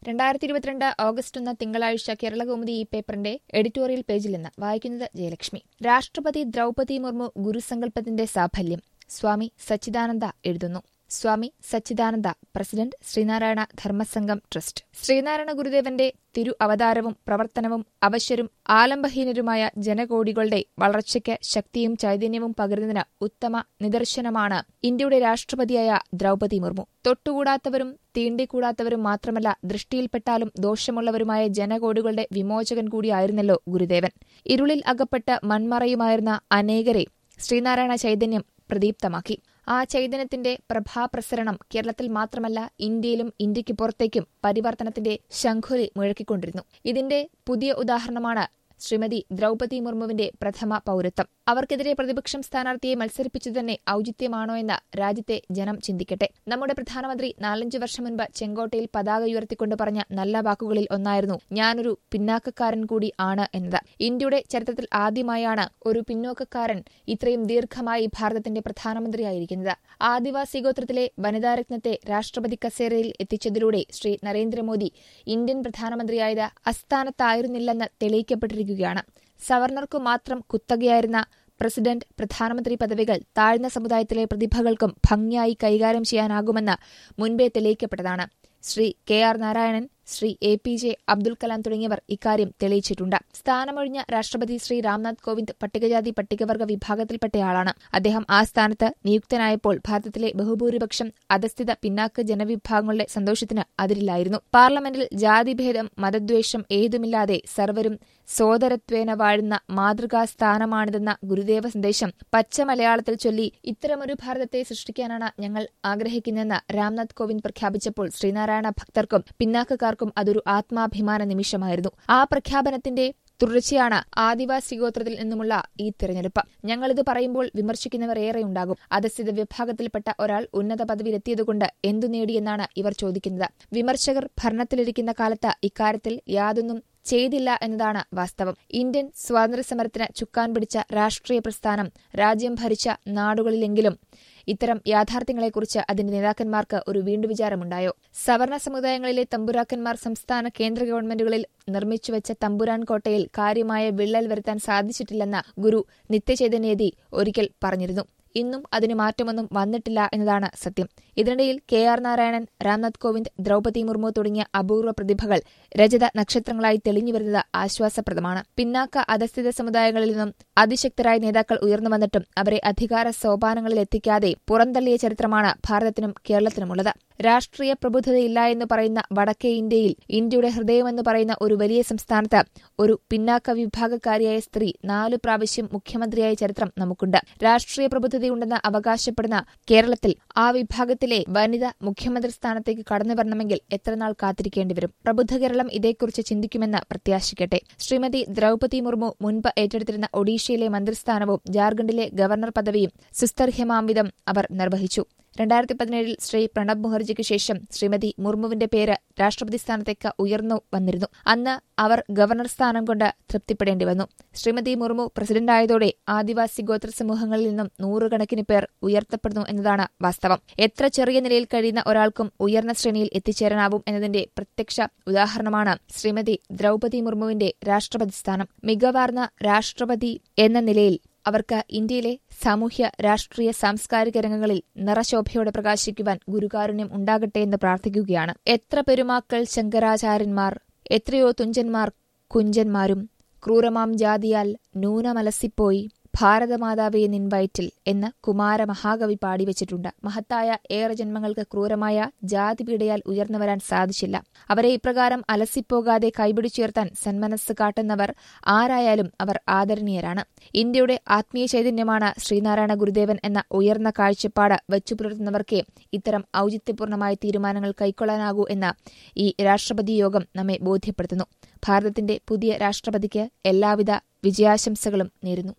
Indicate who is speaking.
Speaker 1: രണ്ടായിരത്തി ഇരുപത്തിരണ്ട് ഓഗസ്റ്റ് ഒന്ന് തിങ്കളാഴ്ച കേരളകൗമുദി ഈ പേപ്പറിന്റെ എഡിറ്റോറിയൽ പേജിൽ നിന്ന് വായിക്കുന്നത് ജയലക്ഷ്മി രാഷ്ട്രപതി ദ്രൗപതി മുർമു ഗുരുസങ്കല്പത്തിന്റെ സാഫല്യം സ്വാമി സച്ചിദാനന്ദ എഴുതുന്നു സ്വാമി സച്ചിദാനന്ദ പ്രസിഡന്റ് ശ്രീനാരായണ ധർമ്മസംഘം ട്രസ്റ്റ് ശ്രീനാരായണ ഗുരുദേവന്റെ തിരു അവതാരവും പ്രവർത്തനവും അവശ്യരും ആലംബഹീനരുമായ ജനകോടികളുടെ വളർച്ചയ്ക്ക് ശക്തിയും ചൈതന്യവും പകരുന്നതിന് ഉത്തമ നിദർശനമാണ് ഇന്ത്യയുടെ രാഷ്ട്രപതിയായ ദ്രൗപതി മുർമു തൊട്ടുകൂടാത്തവരും തീണ്ടിക്കൂടാത്തവരും മാത്രമല്ല ദൃഷ്ടിയിൽപ്പെട്ടാലും ദോഷമുള്ളവരുമായ ജനകോടികളുടെ വിമോചകൻ കൂടിയായിരുന്നല്ലോ ഗുരുദേവൻ ഇരുളിൽ അകപ്പെട്ട് മൺമറയുമായിരുന്ന അനേകരെ ശ്രീനാരായണ ചൈതന്യം പ്രദീപ്തമാക്കി ആ ചൈതന്യത്തിന്റെ പ്രഭാപ്രസരണം കേരളത്തിൽ മാത്രമല്ല ഇന്ത്യയിലും ഇന്ത്യക്ക് പുറത്തേക്കും പരിവർത്തനത്തിന്റെ ശംഖുലി മുഴക്കിക്കൊണ്ടിരുന്നു ഇതിന്റെ പുതിയ ഉദാഹരണമാണ് ശ്രീമതി ദ്രൗപതി മുർമുവിന്റെ പ്രഥമ പൌരത്വം അവർക്കെതിരെ പ്രതിപക്ഷം സ്ഥാനാർത്ഥിയെ മത്സരിപ്പിച്ചു തന്നെ ഔചിത്യമാണോ എന്ന് രാജ്യത്തെ ജനം ചിന്തിക്കട്ടെ നമ്മുടെ പ്രധാനമന്ത്രി നാലഞ്ചു വർഷം മുൻപ് ചെങ്കോട്ടയിൽ പതാക ഉയർത്തിക്കൊണ്ട് പറഞ്ഞ നല്ല വാക്കുകളിൽ ഒന്നായിരുന്നു ഞാനൊരു പിന്നാക്കക്കാരൻ കൂടി ആണ് എന്നത് ഇന്ത്യയുടെ ചരിത്രത്തിൽ ആദ്യമായാണ് ഒരു പിന്നോക്കക്കാരൻ ഇത്രയും ദീർഘമായി ഭാരതത്തിന്റെ പ്രധാനമന്ത്രിയായിരിക്കുന്നത് ആദിവാസി ഗോത്രത്തിലെ വനിതാരത്നത്തെ രാഷ്ട്രപതി കസേരയിൽ എത്തിച്ചതിലൂടെ ശ്രീ നരേന്ദ്രമോദി ഇന്ത്യൻ പ്രധാനമന്ത്രിയായത് അസ്ഥാനത്തായിരുന്നില്ലെന്ന് തെളിയിക്കപ്പെട്ടിരിക്കുകയാണ് സവർണർക്കു മാത്രം കുത്തകയായിരുന്ന പ്രസിഡന്റ് പ്രധാനമന്ത്രി പദവികൾ താഴ്ന്ന സമുദായത്തിലെ പ്രതിഭകൾക്കും ഭംഗിയായി കൈകാര്യം ചെയ്യാനാകുമെന്ന് മുൻപേ തെളിയിക്കപ്പെട്ടതാണ് Shri K R Narayanan Shri A P J Abdul Kalam തുടങ്ങിയവർ ഇക്കാര്യം തെളിയിച്ചിട്ടുണ്ട് സ്ഥാനമൊഴിഞ്ഞ രാഷ്ട്രപതി ശ്രീ രാംനാഥ് കോവിന്ദ് പട്ടികജാതി പട്ടികവർഗ വിഭാഗത്തിൽപ്പെട്ടയാളാണ് അദ്ദേഹം ആ സ്ഥാനത്ത് നിയുക്തനായപ്പോൾ ഭാരതത്തിലെ ബഹുഭൂരിപക്ഷം അധസ്ഥിത പിന്നാക്ക ജനവിഭാഗങ്ങളുടെ സന്തോഷത്തിന് അതിരില്ലായിരുന്നു പാർലമെന്റിൽ ജാതിഭേദം മതദ്വേഷം ഏതുമില്ലാതെ സർവരും സോദരത്വേന വാഴുന്ന മാതൃകാ സ്ഥാനമാണിതെന്ന ഗുരുദേവ സന്ദേശം പച്ച മലയാളത്തിൽ ചൊല്ലി ഇത്തരമൊരു ഭാരതത്തെ സൃഷ്ടിക്കാനാണ് ഞങ്ങൾ ആഗ്രഹിക്കുന്നതെന്ന് രാംനാഥ് കോവിന്ദ് പ്രഖ്യാപിച്ചപ്പോൾ ശ്രീനാരായണ ഭക്തർക്കും പിന്നാക്കക്കാർക്കും അതൊരു ആത്മാഭിമാന നിമിഷമായിരുന്നു ആ പ്രഖ്യാപനത്തിന്റെ തുടർച്ചയാണ് ആദിവാസി ഗോത്രത്തിൽ നിന്നുമുള്ള ഈ തിരഞ്ഞെടുപ്പ് ഞങ്ങളിത് പറയുമ്പോൾ വിമർശിക്കുന്നവർ ഏറെയുണ്ടാകും അധസ്ഥിത വിഭാഗത്തിൽപ്പെട്ട ഒരാൾ ഉന്നത പദവിയിലെത്തിയതുകൊണ്ട് എന്തു നേടിയെന്നാണ് ഇവർ ചോദിക്കുന്നത് വിമർശകർ ഭരണത്തിലിരിക്കുന്ന കാലത്ത് ഇക്കാര്യത്തിൽ യാതൊന്നും ചെയ്തില്ല എന്നതാണ് വാസ്തവം ഇന്ത്യൻ സ്വാതന്ത്ര്യസമരത്തിന് ചുക്കാൻ പിടിച്ച രാഷ്ട്രീയ പ്രസ്ഥാനം രാജ്യം ഭരിച്ച നാടുകളിലെങ്കിലും ഇത്തരം യാഥാർത്ഥ്യങ്ങളെക്കുറിച്ച് അതിന്റെ നേതാക്കന്മാർക്ക് ഒരു വീണ്ടുവിചാരമുണ്ടായോ സവർണ സമുദായങ്ങളിലെ തമ്പുരാക്കന്മാർ സംസ്ഥാന കേന്ദ്ര ഗവൺമെന്റുകളിൽ നിർമ്മിച്ചുവെച്ച തമ്പുരാൻ കോട്ടയിൽ കാര്യമായ വിള്ളൽ വരുത്താൻ സാധിച്ചിട്ടില്ലെന്ന് ഗുരു നിത്യചൈതന്യതി ഒരിക്കൽ പറഞ്ഞിരുന്നു ഇന്നും അതിന് മാറ്റമൊന്നും വന്നിട്ടില്ല എന്നതാണ് സത്യം ഇതിനിടയിൽ കെ ആർ നാരായണൻ രാംനാഥ് കോവിന്ദ് ദ്രൗപതി മുർമു തുടങ്ങിയ അപൂർവ പ്രതിഭകൾ രജത നക്ഷത്രങ്ങളായി തെളിഞ്ഞുവരുന്നത് ആശ്വാസപ്രദമാണ് പിന്നാക്ക അധസ്ഥിത സമുദായങ്ങളിൽ നിന്നും അതിശക്തരായ നേതാക്കൾ ഉയർന്നു വന്നിട്ടും അവരെ അധികാര സോപാനങ്ങളിൽ എത്തിക്കാതെ പുറന്തള്ളിയ ചരിത്രമാണ് ഭാരതത്തിനും കേരളത്തിനുമുള്ളത് രാഷ്ട്രീയ പ്രബുദ്ധതയില്ല എന്ന് പറയുന്ന വടക്കേ ഇന്ത്യയിൽ ഇന്ത്യയുടെ ഹൃദയമെന്ന് പറയുന്ന ഒരു വലിയ സംസ്ഥാനത്ത് ഒരു പിന്നാക്ക വിഭാഗക്കാരിയായ സ്ത്രീ നാലു പ്രാവശ്യം മുഖ്യമന്ത്രിയായ ചരിത്രം നമുക്കുണ്ട് രാഷ്ട്രീയ പ്രബുദ്ധതയുണ്ടെന്ന് അവകാശപ്പെടുന്ന കേരളത്തിൽ ആ വിഭാഗത്തിലെ വനിത മുഖ്യമന്ത്രി സ്ഥാനത്തേക്ക് കടന്നു വരണമെങ്കിൽ എത്ര നാൾ കാത്തിരിക്കേണ്ടി വരും പ്രബുദ്ധ കേരളം ഇതേക്കുറിച്ച് ചിന്തിക്കുമെന്ന് പ്രത്യാശിക്കട്ടെ ശ്രീമതി ദ്രൗപതി മുർമു മുൻപ് ഏറ്റെടുത്തിരുന്ന ഒഡീഷയിലെ മന്ത്രിസ്ഥാനവും ജാർഖണ്ഡിലെ ഗവർണർ പദവിയും സുസ്ഥർഹ്യമാംവിധം അവർ നിർവഹിച്ചു രണ്ടായിരത്തി പതിനേഴിൽ ശ്രീ പ്രണബ് മുഖർജിക്ക് ശേഷം ശ്രീമതി മുർമുവിന്റെ പേര് രാഷ്ട്രപതി സ്ഥാനത്തേക്ക് ഉയർന്നു വന്നിരുന്നു അന്ന് അവർ ഗവർണർ സ്ഥാനം കൊണ്ട് തൃപ്തിപ്പെടേണ്ടി വന്നു ശ്രീമതി മുർമു പ്രസിഡന്റായതോടെ ആദിവാസി ഗോത്ര സമൂഹങ്ങളിൽ നിന്നും നൂറുകണക്കിന് പേർ ഉയർത്തപ്പെടുന്നു എന്നതാണ് വാസ്തവം എത്ര ചെറിയ നിലയിൽ കഴിയുന്ന ഒരാൾക്കും ഉയർന്ന ശ്രേണിയിൽ എത്തിച്ചേരാനാവും എന്നതിന്റെ പ്രത്യക്ഷ ഉദാഹരണമാണ് ശ്രീമതി ദ്രൗപതി മുർമുവിന്റെ രാഷ്ട്രപതി സ്ഥാനം മികവാർന്ന രാഷ്ട്രപതി എന്ന നിലയിൽ അവർക്ക് ഇന്ത്യയിലെ സാമൂഹ്യ രാഷ്ട്രീയ സാംസ്കാരിക രംഗങ്ങളിൽ നിറശോഭയോടെ പ്രകാശിക്കുവാൻ ഗുരുകാരുണ്യം ഉണ്ടാകട്ടെ എന്ന് പ്രാർത്ഥിക്കുകയാണ് എത്ര പെരുമാക്കൾ ശങ്കരാചാര്യന്മാർ എത്രയോ തുഞ്ചന്മാർ കുഞ്ചന്മാരും ക്രൂരമാം ജാതിയാൽ നൂനമലസിപ്പോയി ഭാരതമാതാവേ നിൻ വയറ്റിൽ എന്ന് കുമാര മഹാകവി പാടിവെച്ചിട്ടുണ്ട് മഹത്തായ ഏറെ ജന്മങ്ങൾക്ക് ക്രൂരമായ ജാതിപീഡയാൽ ഉയർന്നു വരാൻ സാധിച്ചില്ല അവരെ ഇപ്രകാരം അലസിപ്പോകാതെ കൈപിടിച്ചുയർത്താൻ സന്മനസ് കാട്ടുന്നവർ ആരായാലും അവർ ആദരണീയരാണ് ഇന്ത്യയുടെ ആത്മീയ ചൈതന്യമാണ് ശ്രീനാരായണ ഗുരുദേവൻ എന്ന ഉയർന്ന കാഴ്ചപ്പാട് വച്ചു പുലർത്തുന്നവർക്കേ ഇത്തരം ഔചിത്യപൂർണമായ തീരുമാനങ്ങൾ കൈക്കൊള്ളാനാകൂ എന്ന് ഈ രാഷ്ട്രപതി യോഗം നമ്മെ ബോധ്യപ്പെടുത്തുന്നു ഭാരതത്തിന്റെ പുതിയ രാഷ്ട്രപതിക്ക് എല്ലാവിധ വിജയാശംസകളും നേരുന്നു